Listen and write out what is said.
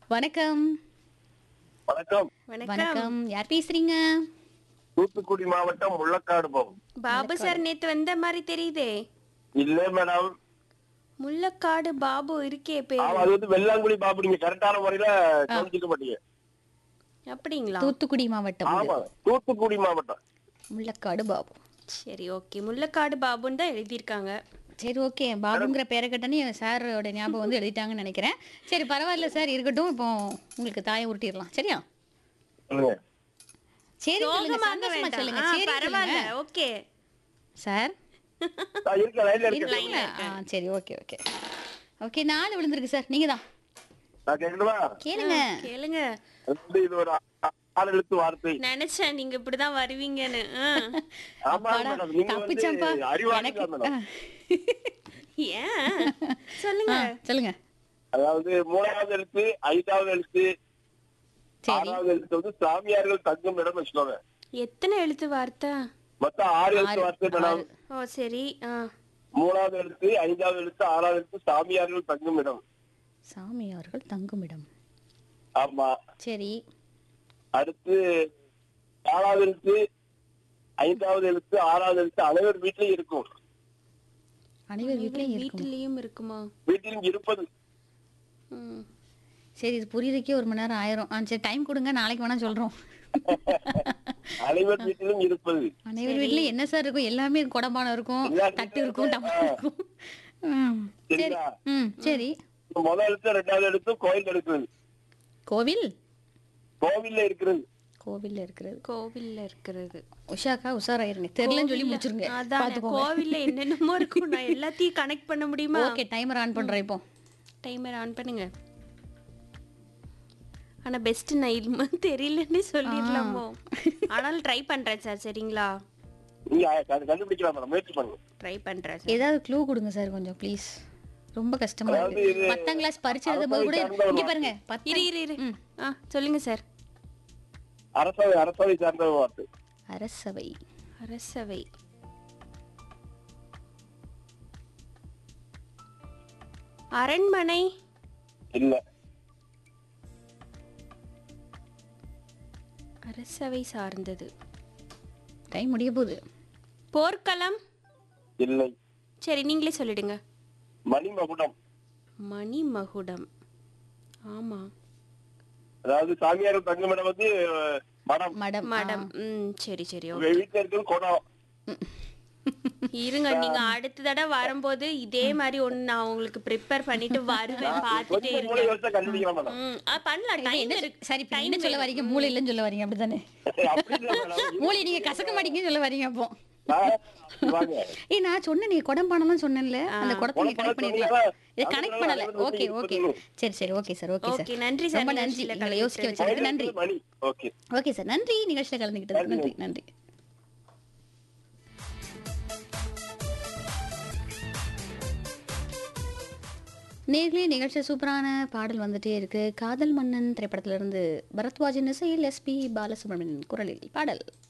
வணக்கம் வணக்கம் வணக்கம் வணக்கம் யார் பேசுறீங்க தூத்துக்குடி மாவட்டம் முள்ளக்காடு போகும் பாபு சார் நேத்து வந்த மாதிரி தெரியுதே இல்ல மேடம் முள்ளக்காடு பாபு இருக்கே பேரு ஆமா அது வந்து வெள்ளாங்குடி பாபு நீங்க கரெக்டான முறையில கவனிச்சுக்க மாட்டீங்க அப்படிங்களா தூத்துக்குடி மாவட்டம் இது. ஆமா தூத்துக்குடி மாவட்டம் முள்ளக்காடு பாபு சரி ஓகே முள்ளக்காடு பாபுன்னு தான் எழுதியிருக்காங்க சரி ஓகே பாபுங்கிற பேரை கட்டனே சாரோட ஞாபகம் வந்து எழுதிட்டாங்கன்னு நினைக்கிறேன் சரி பரவாயில்ல சார் இருக்கட்டும் இப்போ உங்களுக்கு தாயை உருட்டிடலாம் சரியா சொல்லுங்க சரி சொல்லுங்க சோகமாக சந்தோஷமா வேண்டாம். சொல்லுங்க ஆ, சரி பரவாயில்ல சொல்லுங்க. ஓகே சார் நான் இருக்க லைன்ல இருக்க இருக்கீங்களா ஆ சரி ஓகே ஓகே ஓகே நாலு விழுந்திருக்கு சார் நீங்க தான் நான் கேட்கணுமா கேளுங்க கேளுங்க அது வந்து இது ஒரு ஆ- ஆறு எழுத்து வார்த்தை நினைச்சேன் நீங்க இப்படிதான் வருவீங்கன்னு ஆ. ஆமா அப்பாடா, மேடம் நீங்க தப்பிச்சேன்ப்பா வந்து அறிவாளி எனக்கு மேடம் ஆ. ஏன் சொல்லுங்க ஆ, சொல்லுங்க அதாவது மூணாவது எழுத்து ஐந்தாவது எழுத்து சரி ஆறாவது எழுத்து வந்து சாமியார்கள் தங்கும் இடம் வச்சுக்கோங்க எத்தனை எழுத்து வார்த்தை மொத்தம் ஆறு எழுத்து வார்த்தை மேடம் ஓ சரி ஆ மூணாவது எழுத்து ஐந்தாவது எழுத்து ஆறாவது எழுத்து சாமியார்கள் தங்கும் இடம் சாமியார்கள் தங்குமிடம் ஆமா சரி அடுத்து நாலாவது எழுத்து ஐந்தாவது எழுத்து ஆறாவது எழுத்து அனைவர் வீட்டிலும் இருக்கும் அனைவர் வீட்லயும் இருக்கும் வீட்டிலயும் இருக்குமா வீட்டிலும் இருப்பது ம். சரி இது புரியறதுக்கே ஒரு மணி நேரம் ஆயிரும் ஆ சரி டைம் கொடுங்க நாளைக்கு வேணா சொல்றோம் அனைவர் வீட்டிலும் இருப்பது அனைவர் வீட்லயும் என்ன சார் இருக்கும் எல்லாமே குடம்பானம் இருக்கும் எல்லா தட்டு இருக்கும் டம்ளர் இருக்கும் ம், சரி சரிங்களா? ம் சரி முதல் எழுத்து ரெண்டாவது எழுத்து கோயில் இருக்கிறது கோவில் கோவில்ல இருக்கிறது கோவில்ல இருக்கிறது கோவில்ல இருக்கிறது உஷாக்கா உஷாராயிருங்க தெரியலன்னு சொல்லி முடிச்சிருங்க அதான் பாத்துக்கோங்க கோவில்ல என்னென்னமோ இருக்கும் நான் எல்லாத்தையும் கனெக்ட் பண்ண முடியுமா ஓகே டைமர் ஆன் பண்றேன் இப்போ டைமர் ஆன் பண்ணுங்க ஆனா பெஸ்ட் நான் இது தெரியலன்னு சொல்லிடலாமோ ஆனாலும் ட்ரை பண்றேன் சார் சரிங்களா நீங்க அதை கண்டுபிடிக்கலாம் மேடம் முயற்சி பண்ணுங்க ட்ரை பண்றேன் சார் ஏதாவது க்ளூ கொடுங்க சார் கொஞ்சம் ப்ளீஸ் ரொம்ப கஷ்டமா அதாவது இருக்கு இது பத்தாம் கிளாஸ் பரிச்சு எழுதும் போது கூட அரசாங்க இங்க பாருங்க பத்து இரு இரு இரு ஆ சொல்லுங்க சார் அரசவை அரசவை சார்ந்த வார்த்தை அரசவை அரசவை அரண்மனை இல்ல அரசவை சார்ந்தது டைம் முடிய போகுது போர்க்களம் இல்லை சரி நீங்களே சொல்லிடுங்க மணிமகுடம் மணிமகுடம் ஆமா அதாவது சாமியார்கள் தங்கும் இடம் வந்து அஹ், மடம் மடம் மடம் ம் சரி சரி உங்க வீட்டுல இருக்கிறது குடம் இருங்க நீங்க அடுத்த தடவை வரும்போது இதே மாதிரி ஒண்ணு நான் உங்களுக்கு ப்ரிப்பேர் பண்ணிட்டு வருவேன் பார்த்துட்டே கொஞ்சம் இருங்க மூளை யோசிச்சா கண்டுபிடிக்கலாம் மேடம் ம் ஆ, பண்ணலாம் டைம் என்ன இருக்கு சரி இப்ப என்ன சொல்ல வரீங்க மூளை இல்லைன்னு சொல்ல வரீங்க அப்படிதானே அப்படி இல்ல மேடம் மூளை நீங்க கசக்க மாட்டீங்கன்னு சொல்ல வரீங்க அப்போ நான் வாங்க ஏய் நான் சொன்னேன் நீ குடம் பானம்லாம் சொன்னேன்ல அந்த குடத்தை நீங்க கனெக்ட் பண்ணிருக்கலாம் இதை கனெக்ட் பண்ணல ஓகே ஓகே சரி சரி okay sir okay okay sir நன்றி சார் ரொம்ப நன்றி நிகழ்ச்சியில எங்களை யோசிக்க கலந்துக்கிட்டதுக்கு. வச்சதுக்கு நன்றி மணி ஓகே ஓகே சார் நன்றி நிகழ்ச்சியில் கலந்துக்கிட்டது நன்றி நன்றி நேர்களே நிகழ்ச்சி சூப்பரான பாடல் வந்துட்டே இருக்கு காதல் மன்னன் திரைப்படத்திலிருந்து பரத்வாஜின் இசையில் எஸ்பி பாலசுப்ரமணியன் குரலில் பாடல்